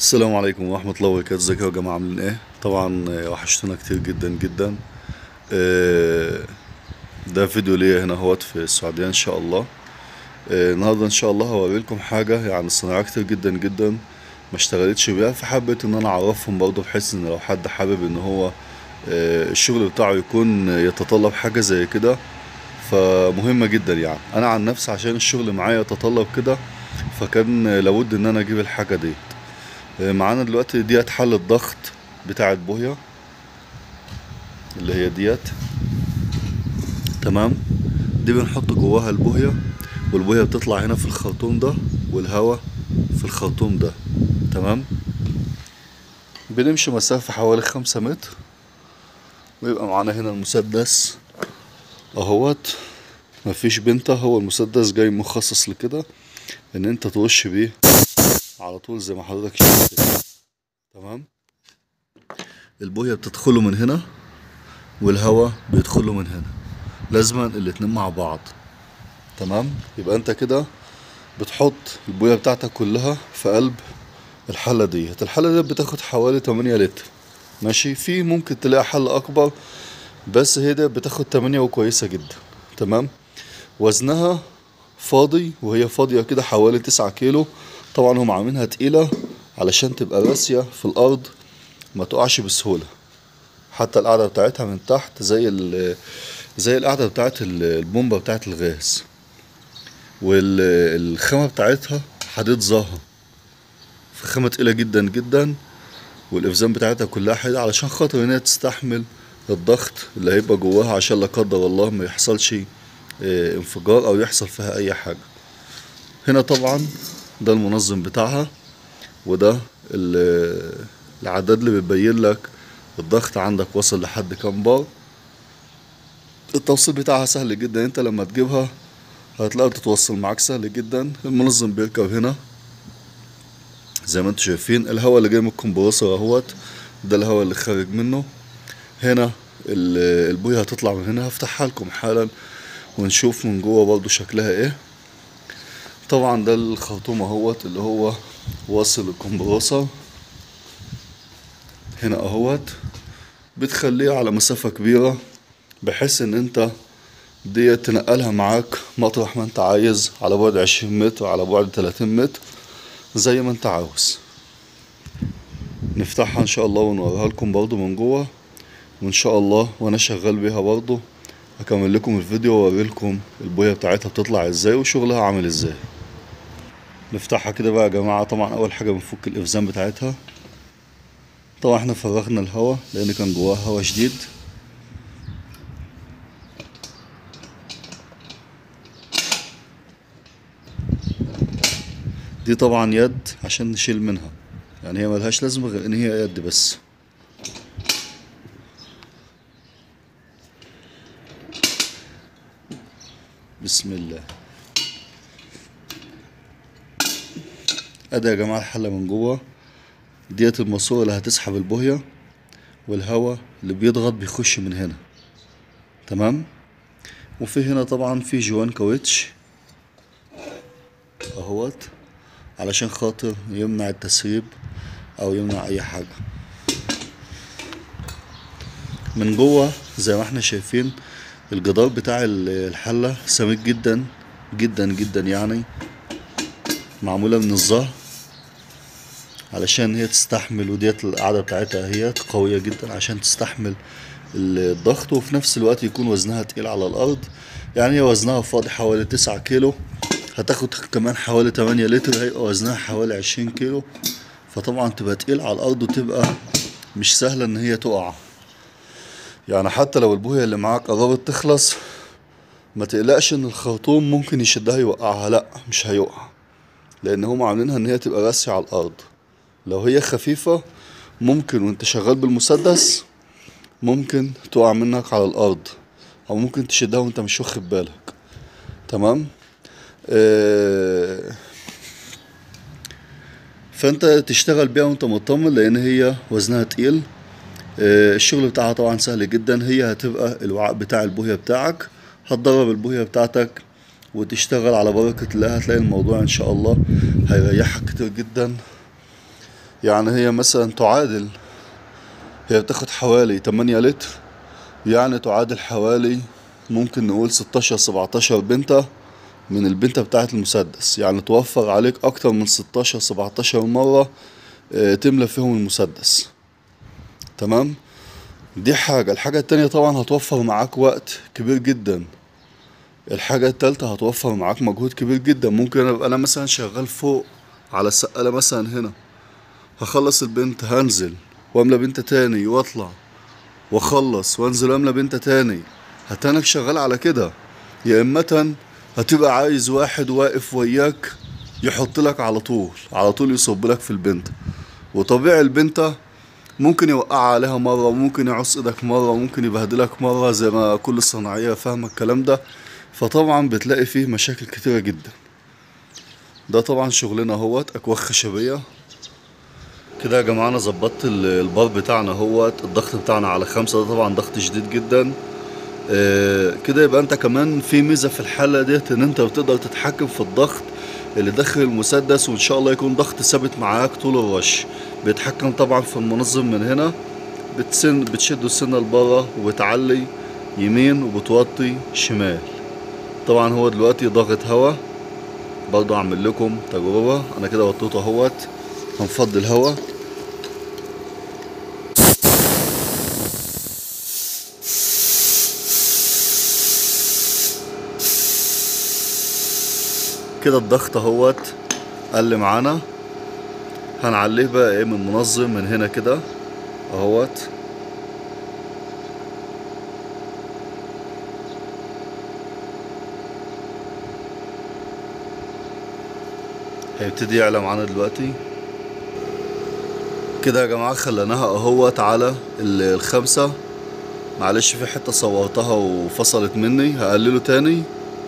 السلام عليكم ورحمة الله وبركاته ازيكم يا جماعة عاملين ايه؟ طبعا آه، وحشتونا كتير جدا جدا آه، ده فيديو ليا هنا اهوت في السعودية ان شاء الله آه، النهاردة ان شاء الله هوريلكم حاجة يعني صناعة كتير جدا جدا ما اشتغلتش بيها فحبيت ان انا اعرفهم برضه بحيث ان لو حد حابب ان هو آه، الشغل بتاعه يكون يتطلب حاجة زي كده فمهمة جدا يعني انا عن نفسي عشان الشغل معايا يتطلب كده فكان لابد ان انا اجيب الحاجة دي معانا دلوقتي ديت حل الضغط بتاعت بوهيا اللي هي ديت تمام دي بنحط جواها البوهيا والبوهيا بتطلع هنا في الخرطوم ده والهواء في الخرطوم ده تمام بنمشي مسافة حوالي خمسة متر ويبقى معانا هنا المسدس اهوت مفيش بنتة هو المسدس جاي مخصص لكده ان انت ترش بيه على طول زي ما حضرتك شايف كده تمام البويه بتدخله من هنا والهواء بيدخله من هنا لازما الاتنين مع بعض تمام يبقى انت كده بتحط البويه بتاعتك كلها في قلب الحله ديت الحله دي بتاخد حوالي 8 لتر ماشي في ممكن تلاقي حل اكبر بس هي دي بتاخد 8 وكويسه جدا تمام وزنها فاضي وهي فاضيه كده حوالي 9 كيلو طبعا هم عاملينها تقيلة علشان تبقى راسية في الأرض ما تقعش بسهولة حتى القاعدة بتاعتها من تحت زي ال زي القاعدة بتاعت ال- البومبة بتاعت الغاز والخامة بتاعتها حديد زهر فخامة تقيلة جدا جدا والإفزان بتاعتها كلها حديد علشان خاطر إنها تستحمل الضغط اللي هيبقى جواها عشان لا قدر الله ما يحصلش آه، انفجار أو يحصل فيها أي حاجة هنا طبعا ده المنظم بتاعها وده ال- العداد اللي بيبين لك الضغط عندك وصل لحد كام بار التوصيل بتاعها سهل جدا انت لما تجيبها هتلاقي تتوصل معاك سهل جدا المنظم بيركب هنا زي ما انتم شايفين الهواء اللي جاي من الكمبرسور اهوت ده الهواء اللي خارج منه هنا ال- البويه هتطلع من هنا هفتحها لكم حالا ونشوف من جوه برضو شكلها ايه طبعا ده الخرطوم اهوت اللي هو واصل الكمبرسور هنا اهوت بتخليه على مسافة كبيرة بحيث ان انت دي تنقلها معاك مطرح ما انت عايز على بعد عشرين متر على بعد تلاتين متر زي ما انت عاوز نفتحها ان شاء الله ونوريها لكم برضو من جوه وان شاء الله وانا شغال بيها برضو هكمل لكم الفيديو واوري لكم البويه بتاعتها بتطلع ازاي وشغلها عامل ازاي نفتحها كده بقى يا جماعة طبعا أول حاجة بنفك الإفزان بتاعتها طبعا احنا فرغنا الهواء لأن كان جواها هواء شديد دي طبعا يد عشان نشيل منها يعني هي ملهاش لازمة غير إن هي يد بس بسم الله ادي يا جماعه الحله من جوه ديت الماسوره اللي هتسحب البويه والهواء اللي بيضغط بيخش من هنا تمام وفي هنا طبعا في جوان كاوتش اهوت علشان خاطر يمنع التسريب او يمنع اي حاجه من جوه زي ما احنا شايفين الجدار بتاع ال- الحله سميك جدا جدا جدا يعني معموله من الزهر علشان هي تستحمل وديت القاعدة بتاعتها هي قوية جدا عشان تستحمل الضغط وفي نفس الوقت يكون وزنها تقيل على الأرض يعني هي وزنها فاضي حوالي تسعة كيلو هتاخد كمان حوالي تمانية لتر هيبقى وزنها حوالي عشرين كيلو فطبعا تبقى تقيل على الأرض وتبقى مش سهلة إن هي تقع يعني حتى لو البوية اللي معاك قربت تخلص ما تقلقش إن الخرطوم ممكن يشدها يوقعها لأ مش هيقع لأن هم عاملينها إن هي تبقى راسية على الأرض لو هي خفيفة ممكن وانت شغال بالمسدس ممكن تقع منك على الأرض أو ممكن تشدها وانت مش واخد بالك تمام آه فانت تشتغل بيها وانت مطمن لأن هي وزنها تقيل آه الشغل بتاعها طبعا سهل جدا هي هتبقى الوعاء بتاع البوية بتاعك هتدرب البوية بتاعتك وتشتغل على بركة الله هتلاقي الموضوع ان شاء الله هيريحك كتير جدا يعني هي مثلا تعادل هي بتاخد حوالي 8 لتر يعني تعادل حوالي ممكن نقول 16 17 بنتة من البنتة بتاعة المسدس يعني توفر عليك أكتر من 16 17 مرة آه، تملى فيهم المسدس تمام دي حاجة الحاجة التانية طبعا هتوفر معاك وقت كبير جدا الحاجة التالتة هتوفر معاك مجهود كبير جدا ممكن ابقى انا مثلا شغال فوق على السقالة مثلا هنا هخلص البنت هنزل واملى بنت تاني واطلع واخلص وانزل املى بنت تاني هتانك شغال على كده يا اما هتبقى عايز واحد واقف وياك يحط لك على طول على طول يصب لك في البنت وطبيعي البنت ممكن يوقع عليها مرة وممكن يعص ايدك مرة وممكن يبهدلك مرة زي ما كل الصناعية فاهمة الكلام ده فطبعا بتلاقي فيه مشاكل كتيرة جدا ده طبعا شغلنا اهوت اكواخ خشبية كده يا جماعة انا ظبطت ال- البار بتاعنا اهوت الضغط بتاعنا على خمسة ده طبعا ضغط شديد جدا آه، كده يبقى انت كمان في ميزة في الحالة ديت ان انت بتقدر تتحكم في الضغط اللي داخل المسدس وان شاء الله يكون ضغط ثابت معاك طول الرش بيتحكم طبعا في المنظم من هنا بتسن بتشد السنة لبره وبتعلي يمين وبتوطي شمال طبعا هو دلوقتي ضاغط هوا برضه اعمل لكم تجربة انا كده وطيته اهوت هنفضي الهوا كده الضغط اهوت قل معانا هنعليه بقى ايه من منظم من هنا كده اهوت هيبتدي يعلى معانا دلوقتي كده يا جماعة خليناها اهوت على ال- الخمسة معلش في حتة صورتها وفصلت مني هقلله تاني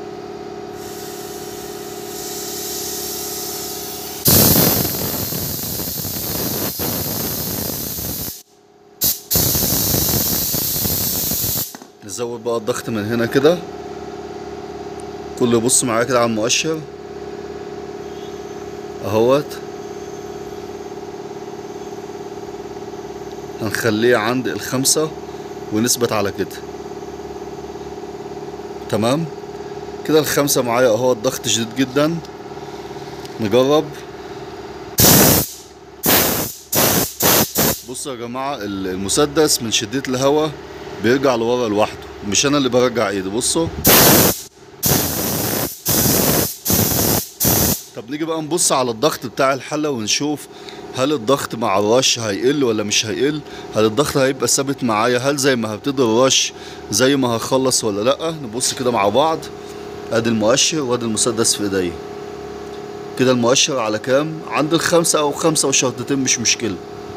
نزود بقى الضغط من هنا كده كله يبص معايا كده على المؤشر اهوت هنخليه عند الخمسة ونثبت على كده تمام كده الخمسة معايا اهو الضغط شديد جدا نجرب بصوا يا جماعة ال- المسدس من شدة الهواء بيرجع لورا لوحده مش انا اللي برجع ايدي بصوا طب نيجي بقى نبص على الضغط بتاع الحلة ونشوف هل الضغط مع الرش هيقل ولا مش هيقل هل الضغط هيبقى ثابت معايا هل زي ما هبتدي الرش زي ما هخلص ولا لا نبص كده مع بعض ادي المؤشر وادي المسدس في ايديا كده المؤشر على كام عند الخمسة او خمسة وشرطتين مش مشكلة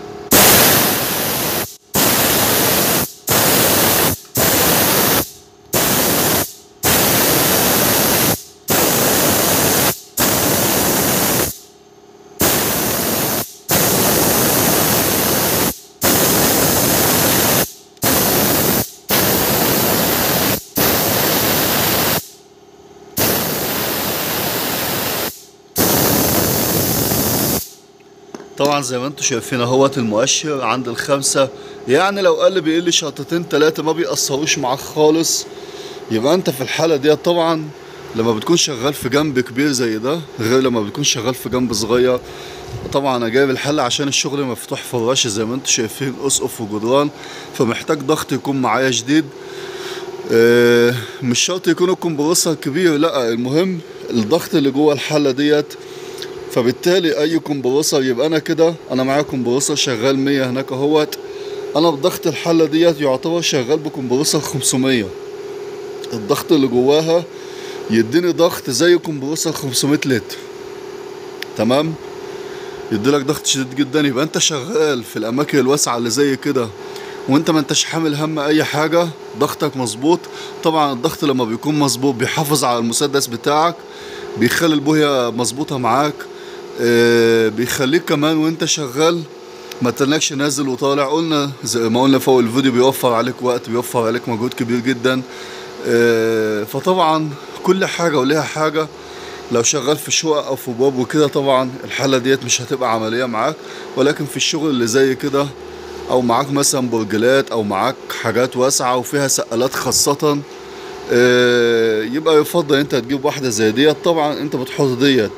طبعا زي ما انتم شايفين اهوت المؤشر عند الخمسة يعني لو قل بيقل شرطتين تلاتة ما بيأثروش معاك خالص يبقى انت في الحالة دي طبعا لما بتكون شغال في جنب كبير زي ده غير لما بتكون شغال في جنب صغير طبعا انا جايب الحل عشان الشغل مفتوح في الرش زي ما انتم شايفين اسقف وجدران فمحتاج ضغط يكون معايا شديد آه، مش شرط يكون الكمبرسور كبير لا المهم الضغط اللي جوه الحله ديت فبالتالي اي كمبرسور يبقى انا كده انا معايا كمبرسور شغال 100 هناك اهوت انا بضغط الحله ديت يعتبر شغال بكمبرسور 500 الضغط اللي جواها يديني ضغط زي كمبرسور 500 لتر تمام يديلك ضغط شديد جدا يبقى انت شغال في الاماكن الواسعه اللي زي كده وانت ما انتش حامل هم اي حاجه ضغطك مظبوط طبعا الضغط لما بيكون مظبوط بيحافظ على المسدس بتاعك بيخلي البويه مظبوطه معاك اه بيخليك كمان وانت شغال ما تنكش نازل وطالع قلنا زي ما قلنا فوق الفيديو بيوفر عليك وقت بيوفر عليك مجهود كبير جدا اه فطبعا كل حاجه وليها حاجه لو شغال في شقق او في باب وكده طبعا الحلة ديت مش هتبقى عملية معاك ولكن في الشغل اللي زي كده او معاك مثلا برجلات او معاك حاجات واسعة وفيها سقالات خاصة آه، يبقى يفضل انت تجيب واحدة زي ديت طبعا انت بتحط ديت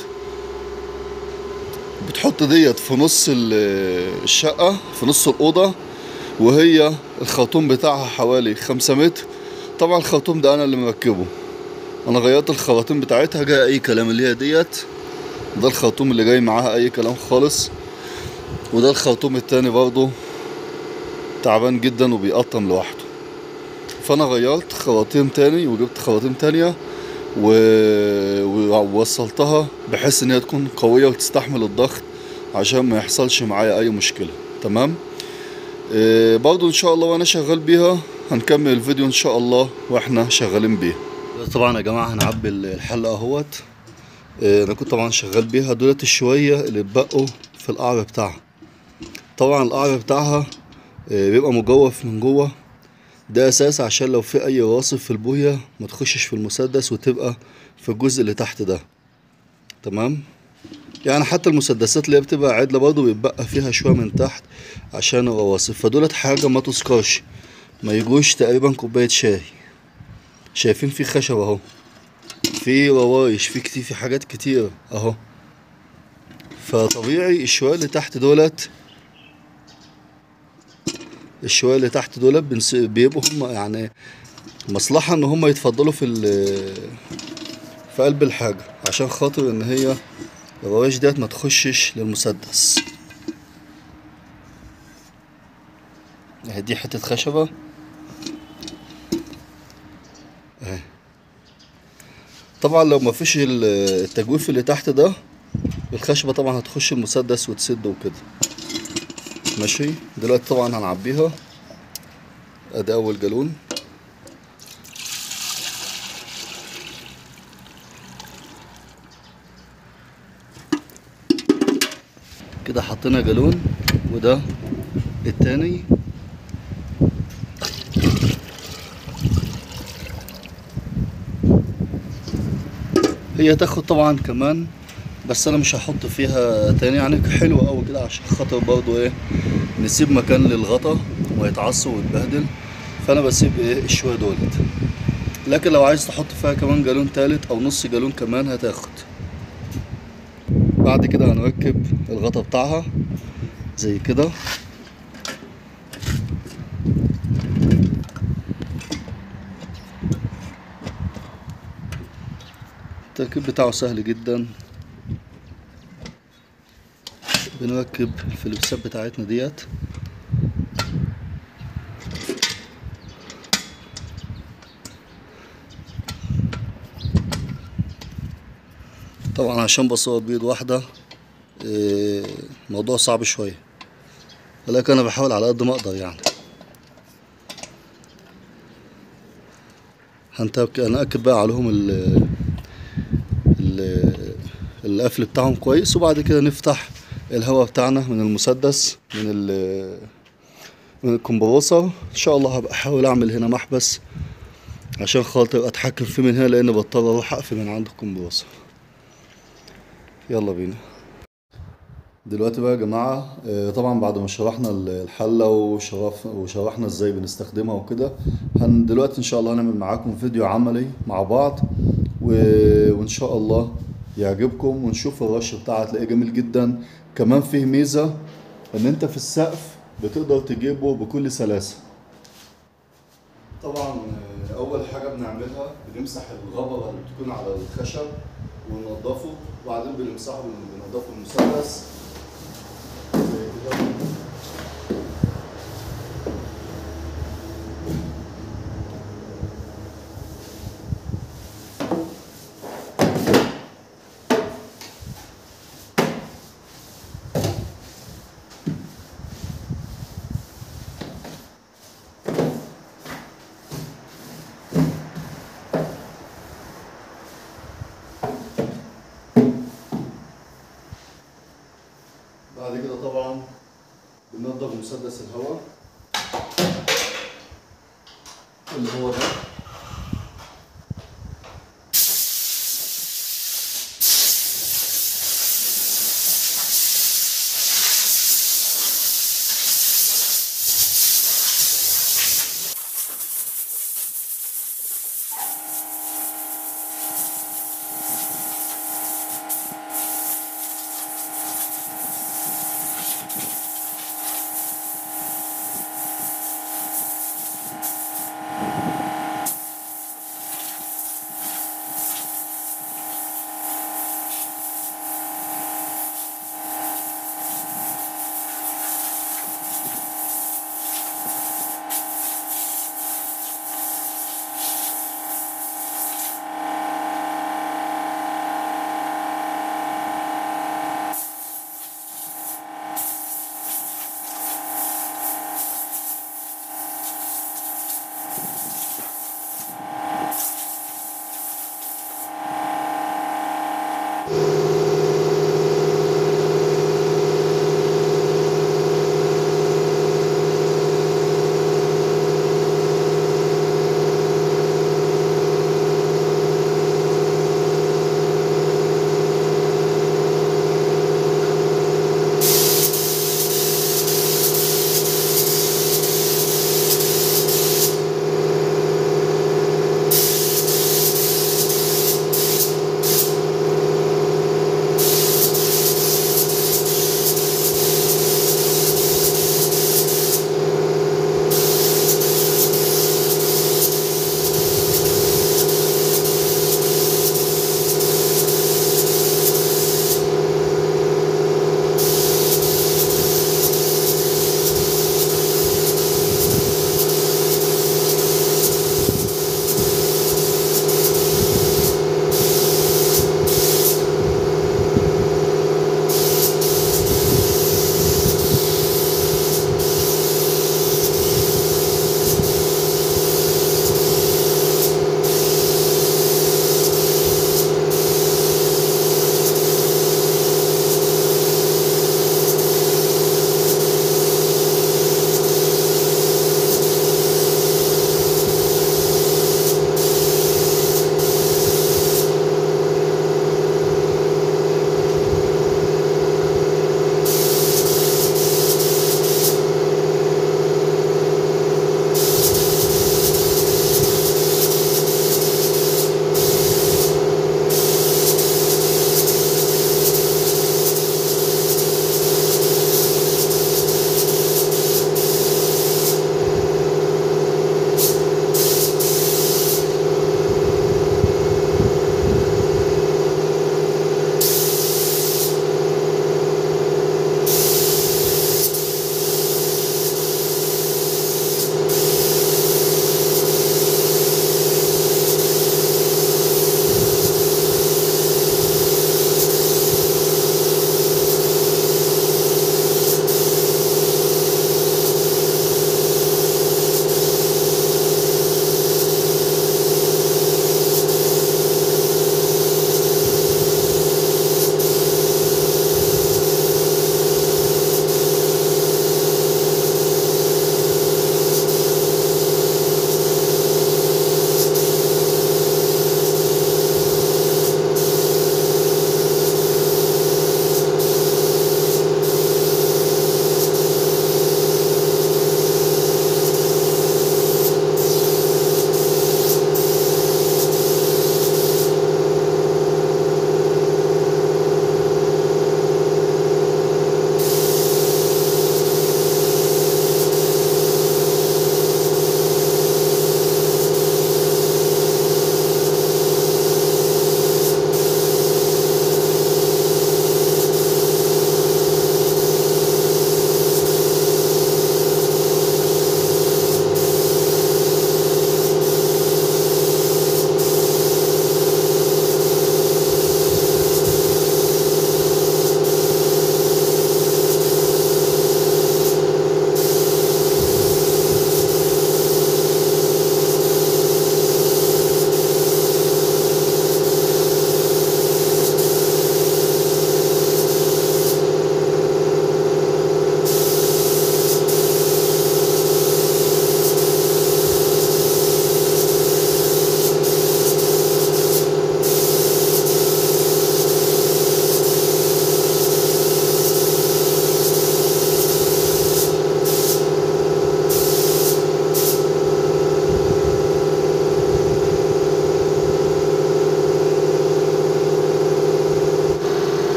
بتحط ديت في نص ال- الشقة في نص الأوضة وهي الخرطوم بتاعها حوالي خمسة متر طبعا الخرطوم ده أنا اللي مركبه أنا غيرت الخراطيم بتاعتها جاي أي كلام اللي هي ديت ده الخرطوم اللي جاي معاها أي كلام خالص وده الخرطوم التاني برضه تعبان جدا وبيقطم لوحده فأنا غيرت خراطيم تاني وجبت خراطيم تانية و... ووصلتها بحيث ان هي تكون قوية وتستحمل الضغط عشان ما يحصلش معايا اي مشكلة تمام إيه برضو ان شاء الله وانا شغال بيها هنكمل الفيديو ان شاء الله واحنا شغالين بيها طبعا يا جماعة هنعبي الحلقة اهوت إيه انا كنت طبعا شغال بيها دولت الشوية اللي اتبقوا في القعر بتاعها طبعا القعر بتاعها إيه بيبقى مجوف من جوه ده اساس عشان لو في اي واصف في البوية ما تخشش في المسدس وتبقى في الجزء اللي تحت ده تمام يعني حتى المسدسات اللي هي بتبقى عدلة برضه بيتبقى فيها شوية من تحت عشان الرواسف فدولت حاجة ما تذكرش ما يجوش تقريبا كوباية شاي شايفين في خشب اهو في روايش في كتير في حاجات كتيرة اهو فطبيعي الشوية اللي تحت دولت الشوية اللي تحت دول بنس... بيبقوا هم يعني مصلحة ان هم يتفضلوا في ال... في قلب الحاجة عشان خاطر ان هي الروايش ديت ما تخشش للمسدس اهي دي حتة خشبة اهي طبعا لو ما فيش ال- التجويف اللي تحت ده الخشبة طبعا هتخش المسدس وتسد وكده ماشي دلوقتي طبعا هنعبيها ادي اول جالون كده حطينا جالون وده التاني هي تاخد طبعا كمان بس انا مش هحط فيها تاني يعني حلوة قوي كده عشان خاطر برضو ايه نسيب مكان للغطا ويتعصب ويتبهدل فانا بسيب ايه الشوية دولت لكن لو عايز تحط فيها كمان جالون تالت او نص جالون كمان هتاخد بعد كده هنركب الغطا بتاعها زي كده التركيب بتاعه سهل جدا بنركب الفلبسات بتاعتنا ديت طبعا عشان بصور بيد واحدة إيه، موضوع صعب شوية ولكن انا بحاول على قد ما اقدر يعني هنترك انا اكد بقى عليهم ال ال القفل بتاعهم كويس وبعد كده نفتح الهواء بتاعنا من المسدس من ال من الكمبرسر ان شاء الله هبقى احاول اعمل هنا محبس عشان خاطر اتحكم فيه من هنا لان بضطر اروح اقفل من عند الكمبرسر يلا بينا دلوقتي بقى يا جماعة آه، طبعا بعد ما شرحنا ال- الحلة وشرف وشرحنا ازاي بنستخدمها وكده هن دلوقتي ان شاء الله هنعمل معاكم فيديو عملي مع بعض و... وان شاء الله يعجبكم ونشوف الرش بتاعها هتلاقيه جميل جدا كمان فيه ميزة ان انت في السقف بتقدر تجيبه بكل سلاسة طبعا آه، اول حاجة بنعملها بنمسح الغبرة اللي بتكون على الخشب وننضفه وبعدين بنمسحه بننضفه المسدس زي كده. بعد كده طبعا بننضف مسدس الهواء